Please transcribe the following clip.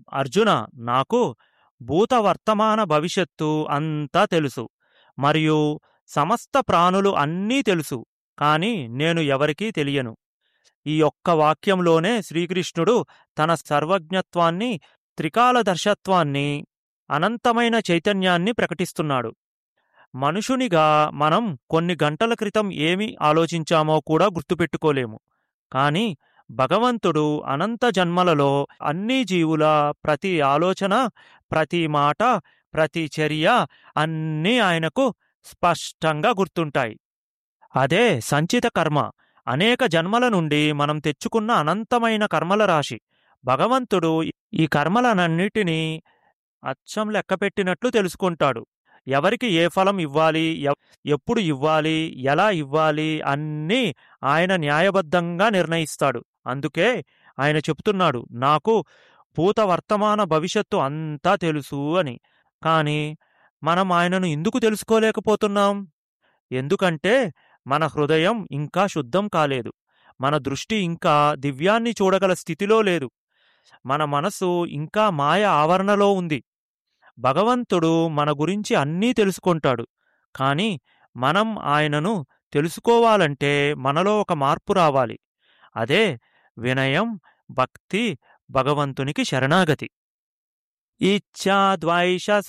అర్జున నాకు భూత వర్తమాన భవిష్యత్తు అంతా తెలుసు మరియు సమస్త ప్రాణులు అన్నీ తెలుసు కాని నేను ఎవరికీ తెలియను ఈ ఒక్క వాక్యంలోనే శ్రీకృష్ణుడు తన సర్వజ్ఞత్వాన్ని త్రికాలదర్శత్వాన్ని అనంతమైన చైతన్యాన్ని ప్రకటిస్తున్నాడు మనుషునిగా మనం కొన్ని గంటల క్రితం ఏమి ఆలోచించామో కూడా గుర్తుపెట్టుకోలేము కాని భగవంతుడు అనంత జన్మలలో అన్ని జీవుల ప్రతి ఆలోచన ప్రతి మాట ప్రతి చర్య అన్నీ ఆయనకు స్పష్టంగా గుర్తుంటాయి అదే సంచిత కర్మ అనేక జన్మల నుండి మనం తెచ్చుకున్న అనంతమైన కర్మల రాశి భగవంతుడు ఈ కర్మలనన్నిటినీ అచ్చం లెక్కపెట్టినట్లు తెలుసుకుంటాడు ఎవరికి ఏ ఫలం ఇవ్వాలి ఎవ్- ఎప్పుడు ఇవ్వాలి ఎలా ఇవ్వాలి అన్నీ ఆయన న్యాయబద్ధంగా నిర్ణయిస్తాడు అందుకే ఆయన చెప్తున్నాడు నాకు భూత వర్తమాన భవిష్యత్తు అంతా తెలుసు అని కాని మనం ఆయనను ఎందుకు తెలుసుకోలేకపోతున్నాం ఎందుకంటే మన హృదయం ఇంకా శుద్ధం కాలేదు మన దృష్టి ఇంకా దివ్యాన్ని చూడగల స్థితిలో లేదు మన మనసు ఇంకా మాయ ఆవరణలో ఉంది భగవంతుడు మన గురించి అన్నీ తెలుసుకుంటాడు కాని మనం ఆయనను తెలుసుకోవాలంటే మనలో ఒక మార్పు రావాలి అదే వినయం భక్తి భగవంతునికి శరణాగతి ఇచ్ఛా ద్వైష